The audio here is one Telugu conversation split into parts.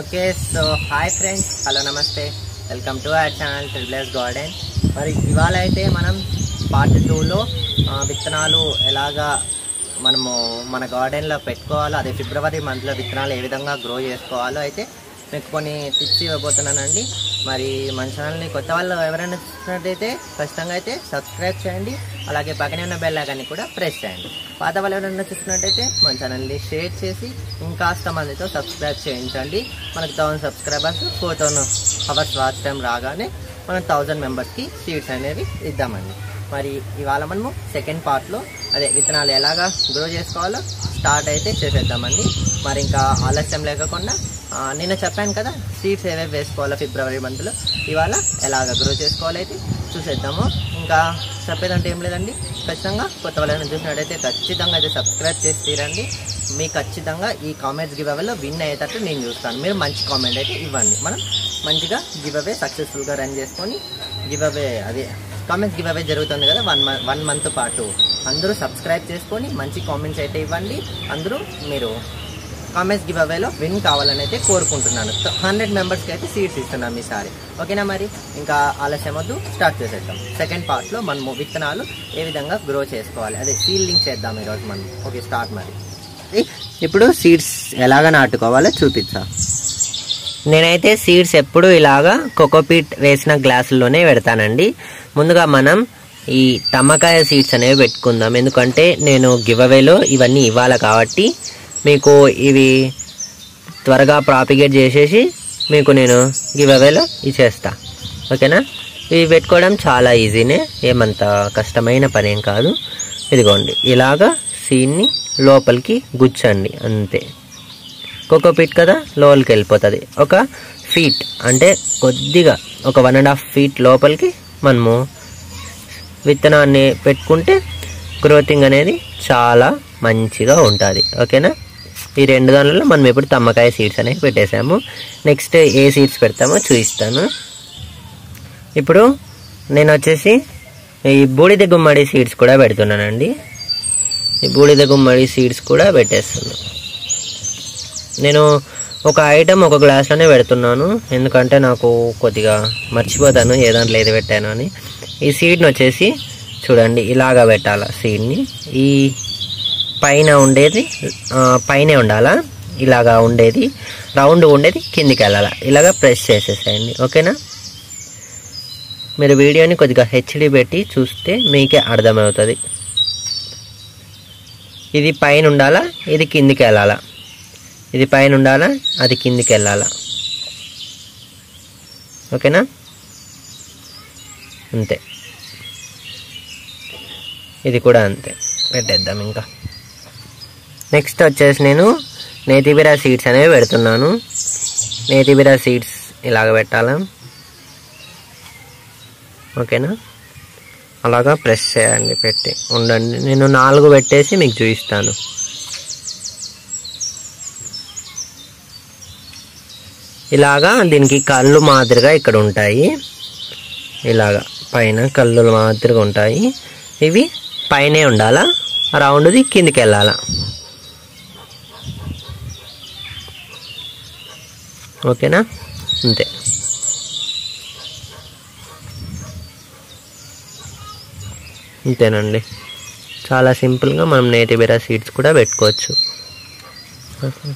okay so hi friends hello నమస్తే వెల్కమ్ టు అవర్ ఛానల్ ట్రిబ్లెస్ గార్డెన్ మరి ఇవాళ అయితే మనం పార్ట్ టూలో విత్తనాలు ఎలాగా మనము మన గార్డెన్లో పెట్టుకోవాలో అదే ఫిబ్రవరి మంత్లో విత్తనాలు ఏ విధంగా గ్రో చేసుకోవాలో అయితే మీకు కొన్ని టిప్స్ ఇవ్వబోతున్నానండి మరి మన ఛానల్ని కొత్త వాళ్ళు ఎవరైనా చూసినట్టయితే ఖచ్చితంగా అయితే సబ్స్క్రైబ్ చేయండి అలాగే పక్కనే ఉన్న బెల్ ఐకాన్ని కూడా ప్రెస్ చేయండి పాత వాళ్ళు ఎవరైనా చూసినట్టయితే మన ఛానల్ని షేర్ చేసి ఇంకాస్త మందితో సబ్స్క్రైబ్ చేయించండి మనకి thousand subscribers four thousand hours watch time రాగానే మనం థౌజండ్ మెంబర్స్కి సీట్స్ అనేవి ఇద్దామండి మరి ఇవాళ మనము సెకండ్ పార్ట్లో అదే విత్తనాలు ఎలాగా గ్రో చేసుకోవాలో స్టార్ట్ అయితే చేసేద్దామండి మరి ఇంకా ఆలస్యం లేకుండా ఆ, నిన్న చెప్పాను కదా సీడ్స్ ఏవేవి వేసుకోవాలో ఫిబ్రవరి మంత్లో ఇవాళ ఎలాగ గ్రో చేసుకోవాలో అయితే చూసేద్దాము ఇంకా చెప్పేదంటే ఏం లేదండి ఖచ్చితంగా కొత్త వాళ్ళని చూసినట్టయితే ఖచ్చితంగా అయితే సబ్స్క్రైబ్ చేసి తీరండి మీకు ఖచ్చితంగా ఈ కామెంట్స్ గివ్ అవేలో విన్ అయ్యేటట్టు నేను చూస్తాను మీరు మంచి కామెంట్ అయితే ఇవ్వండి మనం మంచిగా గివ్ అవే సక్సెస్ఫుల్గా రన్ చేసుకొని గివ్ అవే అదే కామెంట్స్ గివ్ అవే జరుగుతుంది కదా వన్ మంత్ వన్ మంత్ పాటు అందరూ సబ్స్క్రైబ్ చేసుకొని మంచి కామెంట్స్ అయితే ఇవ్వండి అందరూ మీరు కామెంట్స్ గివ్ అవేలో విన్ కావాలని అయితే కోరుకుంటున్నాను హండ్రెడ్ మెంబర్స్కి అయితే సీట్స్ ఇస్తున్నాం ఈసారి ఓకేనా మరి ఇంకా ఆలస్యం వద్దు స్టార్ట్ చేసేద్దాం సెకండ్ పార్ట్లో మనము విత్తనాలు ఏ విధంగా గ్రో చేసుకోవాలి అదే సీల్డింగ్ చేద్దాం ఈరోజు మనం ఓకే స్టార్ట్ మరి ఇప్పుడు సీడ్స్ ఎలాగ నాటుకోవాలో చూపించా నేనైతే సీడ్స్ ఎప్పుడు ఇలాగా కోకోపీట్ వేసిన గ్లాసుల్లోనే పెడతానండి ముందుగా మనం ఈ తమ్మకాయ సీడ్స్ అనేవి పెట్టుకుందాం ఎందుకంటే నేను గివ్ అవేలో ఇవన్నీ ఇవ్వాలి కాబట్టి మీకు ఇవి త్వరగా ప్రాపిగేట్ చేసేసి మీకు నేను గివ్ అవేలో ఇచ్చేస్తా ఓకేనా ఇవి పెట్టుకోవడం చాలా ఈజీనే ఏమంత కష్టమైన పని ఏం కాదు ఇదిగోండి ఇలాగా సీడ్ని లోపలికి గుచ్చండి అంతే కోకోపీట్ కదా లోపలికి వెళ్ళిపోతుంది ఒక ఫీట్ అంటే కొద్దిగా ఒక వన్ అండ్ హాఫ్ ఫీట్ లోపలికి మనము విత్తనాన్ని పెట్టుకుంటే గ్రోతింగ్ అనేది చాలా మంచిగా ఉంటుంది ఓకేనా ఈ రెండు దానిలో మనం ఇప్పుడు తమ్మకాయ సీడ్స్ అనేవి పెట్టేసాము నెక్స్ట్ ఏ సీడ్స్ పెడతామో చూపిస్తాను ఇప్పుడు నేను వచ్చేసి ఈ బూడిద గుమ్మడి సీడ్స్ కూడా పెడుతున్నానండి ఈ బూడిద గుమ్మడి సీడ్స్ కూడా పెట్టేస్తున్నాను నేను ఒక ఐటమ్ ఒక గ్లాస్లోనే పెడుతున్నాను ఎందుకంటే నాకు కొద్దిగా మర్చిపోతాను ఏ దాంట్లో ఏది పెట్టాను అని ఈ సీడ్ని వచ్చేసి చూడండి ఇలాగా పెట్టాలి సీడ్ని ఈ పైన ఉండేది ఆ, పైనే ఉండాలా ఇలాగా ఉండేది రౌండ్ ఉండేది కిందికి వెళ్ళాలా ఇలాగా ప్రెస్ చేసేసేయండి ఓకేనా మీరు వీడియోని కొద్దిగా హెచ్డి పెట్టి చూస్తే మీకే అర్థమవుతుంది ఇది పైన ఉండాలా ఇది కిందికి వెళ్ళాలా ఇది పైన ఉండాలా అది కిందికి వెళ్ళాలా ఓకేనా అంతే ఇది కూడా అంతే పెట్టేద్దాం ఇంకా నెక్స్ట్ వచ్చేసి నేను నేతిబిరా సీడ్స్ అనేవి పెడుతున్నాను నేతిబిరా సీడ్స్ ఇలాగ పెట్టాలా ఓకేనా అలాగా ప్రెస్ చేయండి పెట్టి ఉండండి నేను నాలుగు పెట్టేసి మీకు చూపిస్తాను ఇలాగా దీనికి కళ్ళు మాదిరిగా ఇక్కడ ఉంటాయి ఇలాగా పైన కళ్ళు మాదిరిగా ఉంటాయి ఇవి పైనే ఉండాలా రౌండ్ది కిందికి వెళ్ళాలా ఓకేనా అంతే అంతేనండి చాలా సింపుల్గా మనం నేతిబీరా సీడ్స్ కూడా పెట్టుకోవచ్చు ఓకే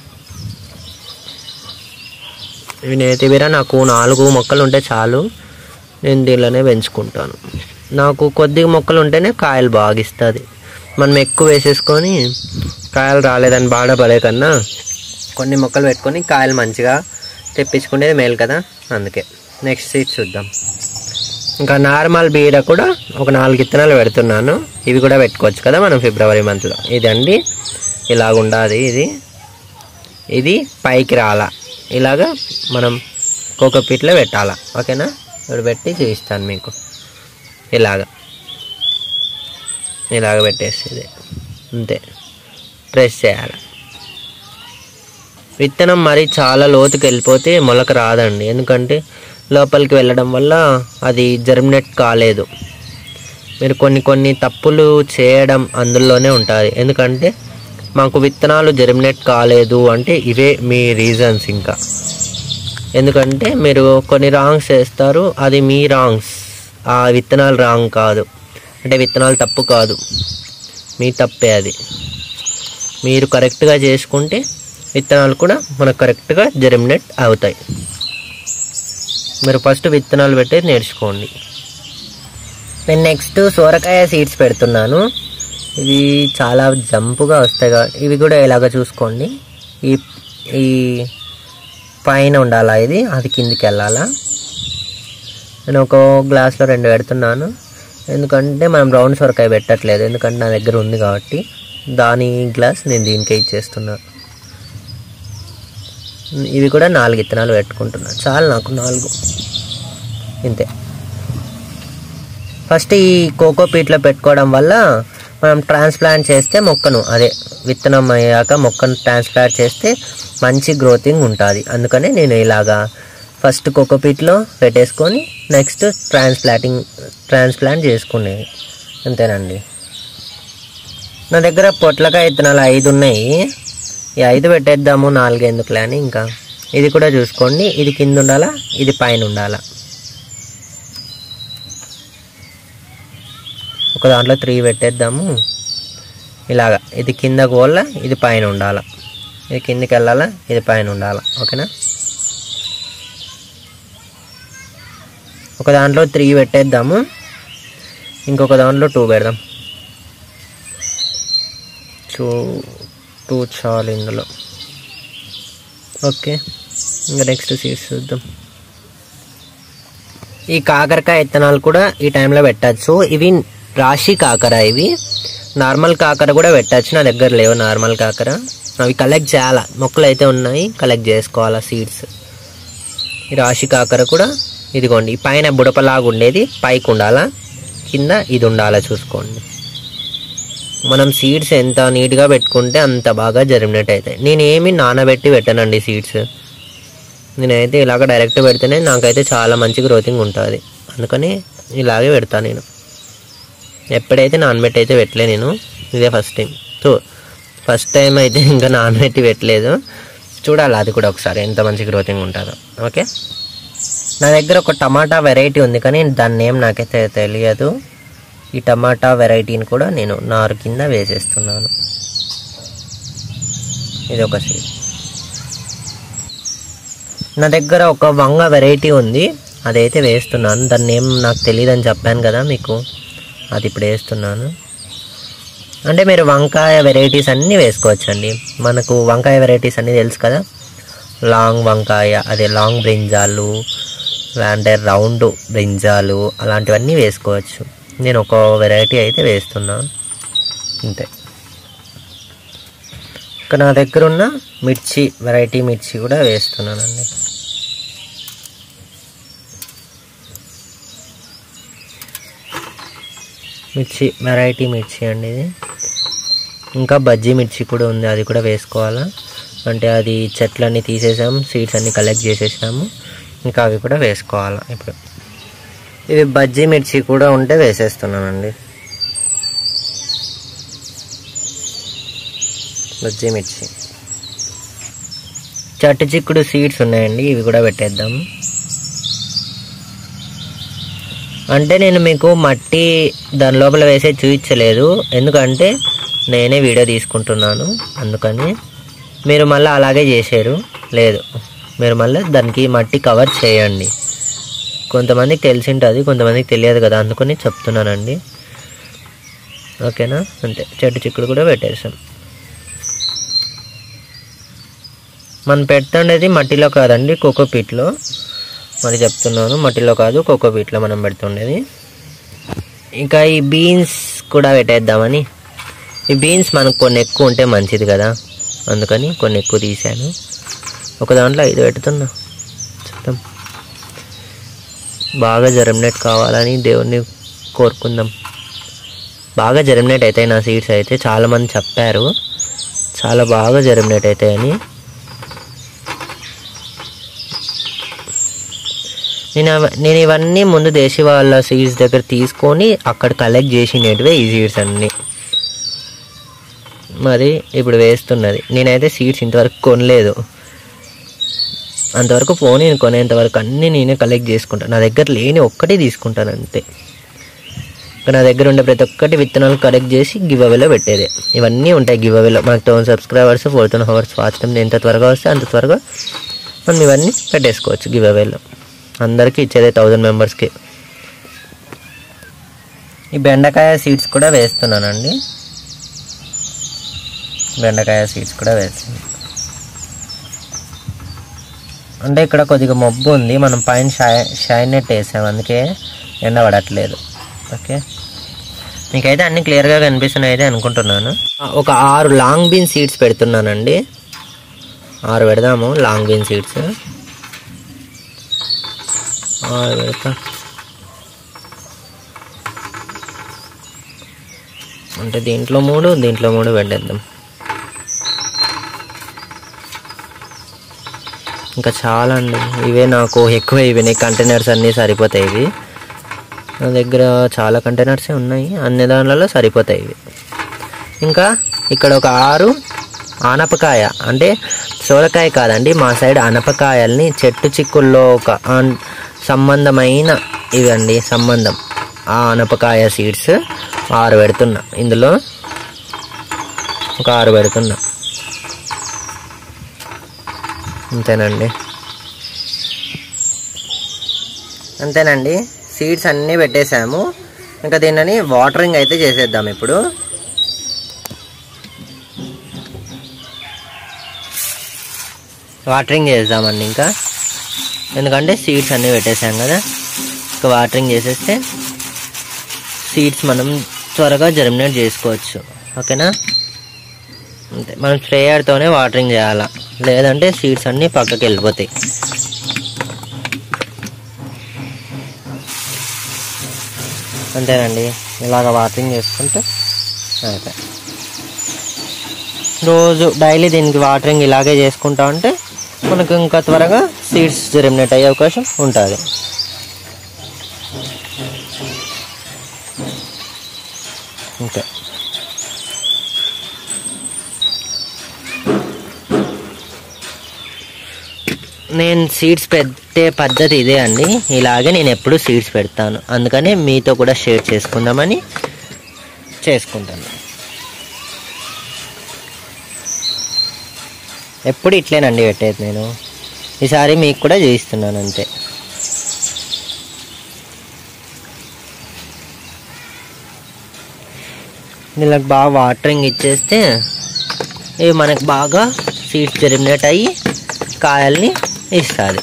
ఇవి నేతిబీర నాకు నాలుగు మొక్కలు ఉంటే చాలు నేను దీనిలోనే పెంచుకుంటాను నాకు కొద్దిగా మొక్కలు ఉంటేనే కాయలు బాగా ఇస్తుంది మనం ఎక్కువ వేసేసుకొని కాయలు రాలేదని బాధపడే కన్నా కొన్ని మొక్కలు పెట్టుకొని కాయలు మంచిగా తెప్పించుకునేది మేలు కదా అందుకే నెక్స్ట్ సీట్ చూద్దాం ఇంకా నార్మల్ బీడ కూడా ఒక నాలుగు విత్తనాలు పెడుతున్నాను ఇవి కూడా పెట్టుకోవచ్చు కదా మనం ఫిబ్రవరి మంత్లో ఇదండి ఇలాగ ఉండాలి ఇది ఇది పైకి రాలా ఇలాగా మనం కోకోపీట్లో పెట్టాలా ఓకేనా ఇప్పుడు పెట్టి చూపిస్తాను మీకు ఇలాగా ఇలాగ పెట్టేసి ఇది అంతే ప్రెస్ చేయాలి విత్తనం మరి చాలా లోతుకి వెళ్ళిపోతే మొలక రాదండి ఎందుకంటే లోపలికి వెళ్ళడం వల్ల అది జర్మినేట్ కాలేదు మీరు కొన్ని కొన్ని తప్పులు చేయడం అందులోనే ఉంటుంది ఎందుకంటే మాకు విత్తనాలు జర్మినేట్ కాలేదు అంటే ఇవే మీ రీజన్స్ ఇంకా ఎందుకంటే మీరు కొన్ని రాంగ్స్ వేస్తారు అది మీ రాంగ్స్ ఆ విత్తనాలు రాంగ్ కాదు అంటే విత్తనాలు తప్పు కాదు మీ తప్పే అది మీరు కరెక్ట్గా చేసుకుంటే విత్తనాలు కూడా మనకు కరెక్ట్గా జెర్మినేట్ అవుతాయి మీరు ఫస్ట్ విత్తనాలు పెట్టేది నేర్చుకోండి నేను నెక్స్ట్ సోరకాయ సీడ్స్ పెడుతున్నాను ఇవి చాలా జంపుగా వస్తాయి కాబట్టి ఇవి కూడా ఇలాగ చూసుకోండి ఈ ఈ పైన ఉండాలా ఇది అది కిందికి వెళ్ళాలా నేను ఒక గ్లాస్లో రెండు పెడుతున్నాను ఎందుకంటే మనం బ్రౌన్ సొరకాయ పెట్టట్లేదు ఎందుకంటే నా దగ్గర ఉంది కాబట్టి దాని గ్లాస్ నేను దీనికే ఇచ్చేస్తున్నాను ఇవి కూడా నాలుగు ఇత్తనాలు పెట్టుకుంటున్నాను చాలు నాకు నాలుగు ఇంతే ఫస్ట్ ఈ కోకో పీట్లో పెట్టుకోవడం వల్ల మనం ట్రాన్స్ప్లాంట్ చేస్తే మొక్కను అదే విత్తనం అయ్యాక మొక్కను ట్రాన్స్ప్లాంట్ చేస్తే మంచి గ్రోతింగ్ ఉంటుంది అందుకనే నేను ఇలాగా ఫస్ట్ కోకోపీట్లో పెట్టేసుకొని నెక్స్ట్ ట్రాన్స్ప్లాంటింగ్ ట్రాన్స్ప్లాంట్ చేసుకునేది అంతేనండి నా దగ్గర పొట్లకాయ విత్తనాలు ఐదు ఉన్నాయి ఈ ఐదు పెట్టేద్దాము నాలుగు ఎందుకులే అని ఇంకా ఇది కూడా చూసుకోండి ఇది కింద ఉండాలా ఇది పైన ఉండాలా ఒక దాంట్లో త్రీ పెట్టేద్దాము ఇలాగా ఇది కింద గోళ్ళ ఇది పైన ఉండాల ఇది కిందికి వెళ్ళాలా ఇది పైన ఉండాలా ఓకేనా ఒక దాంట్లో త్రీ పెట్టేద్దాము ఇంకొక దాంట్లో టూ పెడదాం టూ టూ చాలు ఇందులో ఓకే ఇంకా నెక్స్ట్ సీడ్స్ చూద్దాం ఈ కాకరకాయ విత్తనాలు కూడా ఈ టైంలో పెట్టచ్చు ఇవి రాశి కాకర ఇవి నార్మల్ కాకర కూడా పెట్టచ్చు నా దగ్గర లేవు నార్మల్ కాకర అవి కలెక్ట్ చేయాలా మొక్కలు అయితే ఉన్నాయి కలెక్ట్ చేసుకోవాలా సీడ్స్ ఈ రాశి కాకర కూడా ఇదిగోండి ఈ పైన బుడపలాగా ఉండేది పైకి ఉండాలా కింద ఇది ఉండాలా చూసుకోండి మనం సీడ్స్ ఎంత నీట్గా పెట్టుకుంటే అంత బాగా జర్మినేట్ అవుతాయి నేను ఏమి నానబెట్టి పెట్టానండి సీడ్స్ నేనైతే ఇలాగ డైరెక్ట్ పెడితేనే నాకైతే చాలా మంచి గ్రోతింగ్ ఉంటుంది అందుకని ఇలాగే పెడతాను నేను ఎప్పుడైతే నానబెట్టి అయితే పెట్టలే నేను ఇదే first time so first time అయితే ఇంకా నానబెట్టి పెట్టలేదు చూడాలి అది కూడా ఒకసారి ఎంత మంచి గ్రోతింగ్ ఉంటుందో ఓకే నా దగ్గర ఒక టమాటా వెరైటీ ఉంది కానీ దాని నేమ్ నాకైతే తెలియదు ఈ టమాటా వెరైటీని కూడా నేను నారు కింద వేసేస్తున్నాను ఇది ఒక సీడ్ నా దగ్గర ఒక వంగ వెరైటీ ఉంది అదైతే వేస్తున్నాను దాని నేమ్ నాకు తెలియదని చెప్పాను కదా మీకు అది ఇప్పుడు వేస్తున్నాను అంటే మీరు వంకాయ వెరైటీస్ అన్నీ వేసుకోవచ్చండి మనకు వంకాయ వెరైటీస్ అన్నీ తెలుసు కదా లాంగ్ వంకాయ అదే లాంగ్ బ్రింజాలు అంటే రౌండ్ బ్రింజాలు అలాంటివన్నీ వేసుకోవచ్చు నేను ఒక వెరైటీ అయితే వేస్తున్నా అంతే ఇక నా దగ్గర ఉన్న మిర్చి వెరైటీ మిర్చి కూడా వేస్తున్నానండి మిర్చి వెరైటీ మిర్చి అండి ఇది ఇంకా బజ్జీ మిర్చి కూడా ఉంది అది కూడా వేసుకోవాలా అంటే అది చెట్లన్నీ తీసేసాము సీడ్స్ అన్నీ కలెక్ట్ చేసేసాము ఇంకా అవి కూడా వేసుకోవాలా ఇప్పుడు ఇవి బజ్జీ మిర్చి కూడా ఉంటే వేసేస్తున్నానండి బజ్జీ మిర్చి చట్టు చిక్కుడు సీడ్స్ ఉన్నాయండి ఇవి కూడా పెట్టేద్దాము అంటే నేను మీకు మట్టి దాని లోపల వేసే చూపించలేదు ఎందుకంటే నేనే వీడియో తీసుకుంటున్నాను అందుకని మీరు మళ్ళీ అలాగే చేశారు లేదు మీరు మళ్ళీ దానికి మట్టి కవర్ చేయండి కొంతమందికి తెలిసి ఉంటుంది కొంతమందికి తెలియదు కదా అందుకని చెప్తున్నానండి ఓకేనా అంతే చెట్టు చిక్కుడు కూడా పెట్టేసాం మనం పెడుతుండేది మట్టిలో కాదండి కోకోపీట్లో మరి చెప్తున్నాను మట్టిలో కాదు కోకోపీట్లో మనం పెడుతుండేది ఇంకా ఈ బీన్స్ కూడా పెట్టేద్దామని ఈ బీన్స్ మనకు కొన్ని ఎక్కువ ఉంటే మంచిది కదా అందుకని కొన్ని ఎక్కువ తీసాను ఒక దాంట్లో ఐదు పెడుతున్నా చూద్దాం బాగా జర్మినేట్ కావాలని దేవుణ్ణి కోరుకుందాం బాగా జర్మినేట్ అవుతాయి నా సీడ్స్ అయితే చాలామంది చెప్పారు చాలా బాగా జర్మినేట్ అవుతాయని నేను అవ- నేను ఇవన్నీ ముందు దేశీ వాళ్ళ సీడ్స్ దగ్గర తీసుకొని అక్కడ కలెక్ట్ చేసినటివే ఈ సీడ్స్ అన్నీ మరి ఇప్పుడు వేస్తున్నది నేనైతే సీడ్స్ ఇంతవరకు కొనలేదు అంతవరకు ఫోన్ నేను కొనేంత వరకు అన్నీ నేనే కలెక్ట్ చేసుకుంటాను నా దగ్గర లేని ఒక్కటి తీసుకుంటాను అంతే ఇంకా నా దగ్గర ఉండే ప్రతి ఒక్కటి విత్తనాలు కలెక్ట్ చేసి గివ్ అవేలో పెట్టేదే ఇవన్నీ ఉంటాయి గివ్ అవేలో మనకు thousand subscribers four thousand hours watch time ఎంత త్వరగా వస్తే అంత త్వరగా మనం ఇవన్నీ పెట్టేసుకోవచ్చు గివ్ అవేలో అందరికీ ఇచ్చేదే థౌజండ్ మెంబర్స్కి ఈ బెండకాయ సీడ్స్ కూడా వేస్తున్నానండి బెండకాయ సీడ్స్ కూడా వేస్తున్నాను అంటే ఇక్కడ కొద్దిగా మబ్బు ఉంది మనం పైన షై షైన్ నెట్ వేసాం అందుకే ఎండ పడట్లేదు ఓకే మీకైతే అన్ని క్లియర్గా కనిపిస్తున్నాయి అయితే అనుకుంటున్నాను ఆ, ఒక ఆరు లాంగ్ బీన్ సీడ్స్ పెడుతున్నానండి ఆరు పెడదాము లాంగ్ బీన్ సీడ్స్ ఆరు పెడతా అంటే దీంట్లో మూడు దీంట్లో మూడు పెట్టేద్దాం ఇంకా చాలా అండి ఇవే నాకు ఎక్కువ అయిపోయినాయి కంటైనర్స్ అన్నీ సరిపోతాయి ఇవి నా దగ్గర చాలా కంటైనర్సే ఉన్నాయి అన్ని దానిలలో సరిపోతాయి ఇవి ఇంకా ఇక్కడ ఒక ఆరు ఆనపకాయ అంటే సోరకాయ కాదండి మా సైడ్ ఆనపకాయల్ని చెట్టు చిక్కుల్లో ఒక ఆన్- సంబంధమైన ఇవండి సంబంధం ఆ ఆనపకాయ సీడ్స్ ఆరు పెడుతున్నా ఇందులో ఒక ఆరు పెడుతున్నా అంతేనండి అంతేనండి సీడ్స్ అన్నీ పెట్టేశాము ఇంకా దీనిని వాటరింగ్ అయితే చేసేద్దాం ఇప్పుడు వాటరింగ్ చేద్దామండి ఇంకా ఎందుకంటే సీడ్స్ అన్నీ పెట్టేసాం కదా ఇంకా వాటరింగ్ చేసేస్తే సీడ్స్ మనం త్వరగా జర్మినేట్ చేసుకోవచ్చు ఓకేనా అంతే మనం స్ప్రేయర్తోనే వాటరింగ్ చేయాలా లేదంటే సీడ్స్ అన్నీ పక్కకి వెళ్ళిపోతాయి అంతేనండి ఇలాగ వాటరింగ్ చేసుకుంటే అయిపోయి రోజు డైలీ దీనికి వాటరింగ్ ఇలాగే చేసుకుంటా ఉంటే మనకు ఇంకా త్వరగా సీడ్స్ జెర్మినేట్ అయ్యే అవకాశం ఉంటుంది ఓకే నేను సీడ్స్ పెట్టే పద్ధతి ఇదే అండి ఇలాగే నేను ఎప్పుడు సీడ్స్ పెడతాను అందుకని మీతో కూడా షేర్ చేసుకుందామని చేసుకుంటాను ఎప్పుడు ఇట్లేనండి పెట్టేది నేను ఈసారి మీకు కూడా చూపిస్తున్నాను అంతే వీళ్ళకి బాగా వాటరింగ్ ఇచ్చేస్తే ఇవి మనకు బాగా సీడ్స్ జెర్మినేట్ అయ్యి కాయల్ని ఇస్తుంది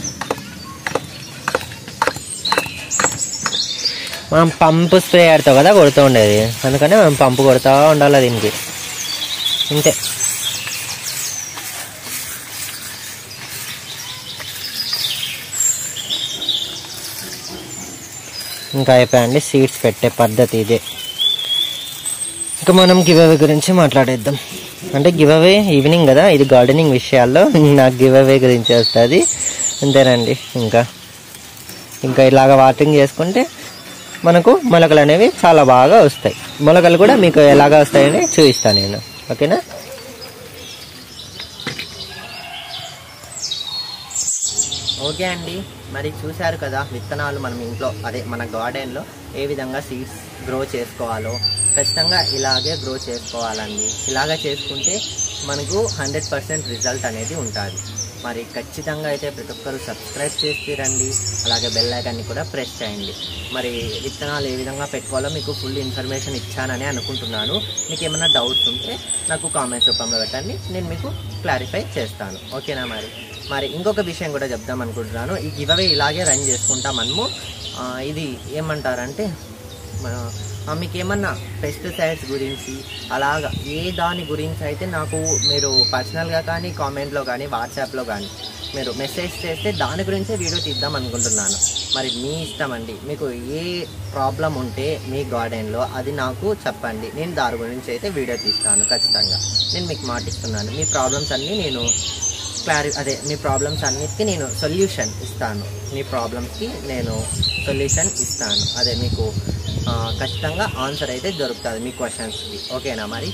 మనం పంపు స్ప్రేయర్తో కదా కొడుతూ ఉండేది అందుకని మనం పంపు కొడుతూ ఉండాలి దీనికి అంతే ఇంకా అయిపోయండి సీడ్స్ పెట్టే పద్ధతి ఇదే ఇంకా మనం గివ్ అవే గురించి మాట్లాడేద్దాం అంటే గివ్ అవే ఈవినింగ్ కదా ఇది గార్డెనింగ్ విషయాల్లో నాకు గివ్ అవే గురించి వస్తుంది అంతేనండి ఇంకా ఇంకా ఇలాగ వాటరింగ్ చేసుకుంటే మనకు మొలకలు అనేవి చాలా బాగా వస్తాయి మొలకలు కూడా మీకు ఎలాగ వస్తాయని చూపిస్తాను నేను ఓకేనా ఓకే అండి మరి చూశారు కదా విత్తనాలు మనం ఇంట్లో అదే మన గార్డెన్లో ఏ విధంగా సీడ్స్ గ్రో చేసుకోవాలో ఖచ్చితంగా ఇలాగే గ్రో చేసుకోవాలండి ఇలాగే చేసుకుంటే మనకు హండ్రెడ్ పర్సెంట్ రిజల్ట్ అనేది ఉంటుంది మరి ఖచ్చితంగా అయితే ప్రతి ఒక్కరు సబ్స్క్రైబ్ చేసి రండి అలాగే బెల్ ఐకాన్ని కూడా ప్రెస్ చేయండి మరి విత్తనాలు ఏ విధంగా పెట్టుకోవాలో మీకు ఫుల్ ఇన్ఫర్మేషన్ ఇచ్చానని అనుకుంటున్నాను మీకు ఏమైనా డౌట్స్ ఉంటే నాకు కామెంట్స్ రూపంలో పెట్టండి నేను మీకు క్లారిఫై చేస్తాను ఓకేనా మరి మరి ఇంకొక విషయం కూడా చెప్దాం అనుకుంటున్నాను ఈ గివవే ఇలాగే రన్ చేసుకుంటా మనము ఆ, ఇది ఏమంటారంటే మన- ఆ, మీకు ఏమన్నా పెస్టిసైడ్స్ గురించి అలాగా ఏ దాని గురించి అయితే నాకు మీరు పర్సనల్గా కానీ కామెంట్లో కానీ వాట్సాప్లో కానీ మీరు మెసేజ్ చేస్తే దాని గురించే వీడియో తీద్దాం అనుకుంటున్నాను మరి మీ ఇష్టం అండి మీకు ఏ ప్రాబ్లం ఉంటే మీ గార్డెన్లో అది నాకు చెప్పండి నేను దాని గురించి అయితే వీడియో తీస్తాను ఖచ్చితంగా నేను మీకు మాటిస్తున్నాను మీ ప్రాబ్లమ్స్ అన్నీ నేను క్లారి అదే మీ ప్రాబ్లమ్స్ అన్నిటికీ నేను సొల్యూషన్ ఇస్తాను మీ ప్రాబ్లమ్స్కి నేను సొల్యూషన్ ఇస్తాను అదే మీకు ఆ, ఖచ్చితంగా ఆన్సర్ అయితే దొరుకుతుంది మీ క్వశ్చన్స్కి ఓకేనా మరి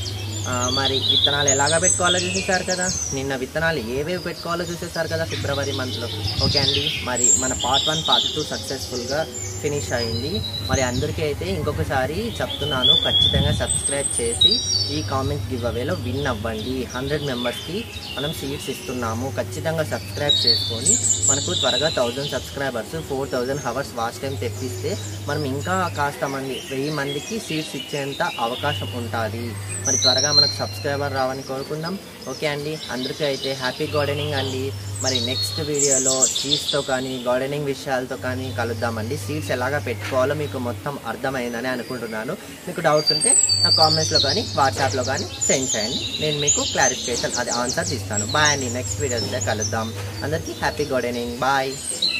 ఆ, మరి విత్తనాలు ఎలాగా పెట్టుకోవాలో చూసేసారు కదా నిన్న విత్తనాలు ఏవేవి పెట్టుకోవాలో చూసేసారు కదా ఫిబ్రవరి మంత్లో ఓకే అండి మరి మన పార్ట్ వన్ పార్ట్ టూ సక్సెస్ఫుల్గా ఫినిష్ అయింది మరి అందరికీ అయితే ఇంకొకసారి చెప్తున్నాను ఖచ్చితంగా సబ్స్క్రైబ్ చేసి ఈ కామెంట్ గివ్ అవేలో విన్ అవ్వండి హండ్రెడ్ మెంబర్స్కి మనం సీట్స్ ఇస్తున్నాము ఖచ్చితంగా సబ్స్క్రైబ్ చేసుకొని మనకు త్వరగా thousand subscribers four thousand hours watch time తెప్పిస్తే మనం ఇంకా కాస్త మంది వెయ్యి మందికి సీట్స్ ఇచ్చేంత అవకాశం ఉంటుంది మరి త్వరగా మనకు సబ్స్క్రైబర్ రావని కోరుకుందాం ఓకే అండి అందరికీ అయితే హ్యాపీ గార్డెనింగ్ అండి మరి నెక్స్ట్ వీడియోలో సీడ్స్తో కానీ గార్డెనింగ్ విషయాలతో కానీ కలుద్దామండి సీడ్స్ ఎలాగా పెట్టుకోవాలో మీకు మొత్తం అర్థమైందని అనుకుంటున్నాను మీకు డౌట్స్ ఉంటే నా కామెంట్స్లో కానీ వాట్సాప్లో కానీ సెండ్ చేయండి నేను మీకు క్లారిఫికేషన్ అది ఆన్సర్స్ ఇస్తాను బాయ్ అండి నెక్స్ట్ వీడియోలో కలుద్దాం అందరికీ హ్యాపీ గార్డెనింగ్ బాయ్